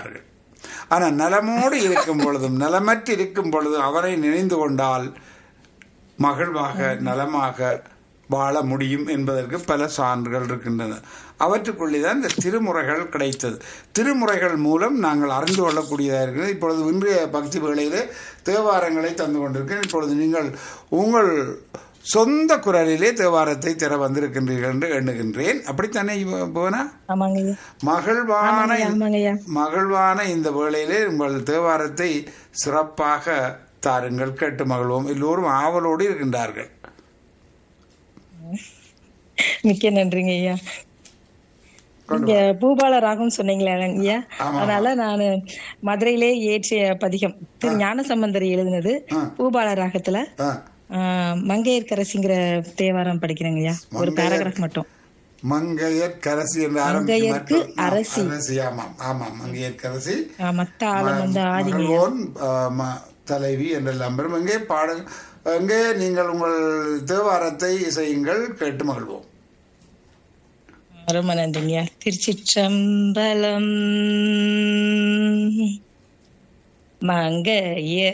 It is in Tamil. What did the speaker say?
கொள்வார்கள் ஆனால் நலமோடு இருக்கும் பொழுதும் நலமற்று இருக்கும் பொழுதும் அவரை நினைந்து கொண்டால் மகிழ்வாக நலமாக வாழ முடியும் என்பதற்கு பல சான்றுகள் இருக்கின்றன அவற்றுக்குள்ளே தான் இந்த திருமுறைகள் கிடைத்தது திருமுறைகள் மூலம் நாங்கள் அறிந்து கொள்ளக்கூடியதாக இருக்கிறது இப்பொழுது இன்றைய பக்தி வேளையிலே தேவாரங்களை தந்து கொண்டிருக்கிறேன் இப்பொழுது நீங்கள் உங்கள் சொந்த குரலிலே தேவாரத்தை திற வந்திருக்கின்றீர்கள் என்று எண்ணுகின்றேன் அப்படித்தானே இவ- புவனா ஆமாங்க ஐயா மகிழ்வான ஆமாங்க, ஆமாங்க ஐயா மகிழ்வான இந்த வேளையிலே உங்கள் தேவாரத்தை சிறப்பாக தாருங்கள் கேட்டு மகிழ்வோம் எல்லோரும் ஆவலோடு இருக்கின்றார்கள் மிக்க நன்றிங்க ஐயா நீங்க பூபால ராகம் சொன்னீங்களே ஐயா ஆமா. அதனால நான் மதுரையிலே ஏற்றிய பதிகம் திரு ஞானசம்பந்தர் எழுதினது ஆ. பூபால ராகத்துல ஆ, ஆஹ், மங்கையர்க்கரசிங்கிற தேவாரம் படிக்கிறேங்க ஐயா ஒரு பேராகிராஃப் மட்டும் மங்கையர் கரசி என்று மங்கையர்க்கு ஆரம்பிக்கும் அரசி. அரசி ஆமாம் ஆமாம் மங்கையர் கரசி ஆஹ், மத்த ஆளும் வந்து ஆதிங்க மகளோன் ஆ, ம- தலைவி என்றெல்லாம் பெறும் எங்கே பாட எங்கே நீங்கள் உங்கள் தேவாரத்தை இசையுங்கள் கேட்டு மகிழ்வோம் ரொம்ப நன்றிங்க திருச்சிற்றம்பலம் மங்கைய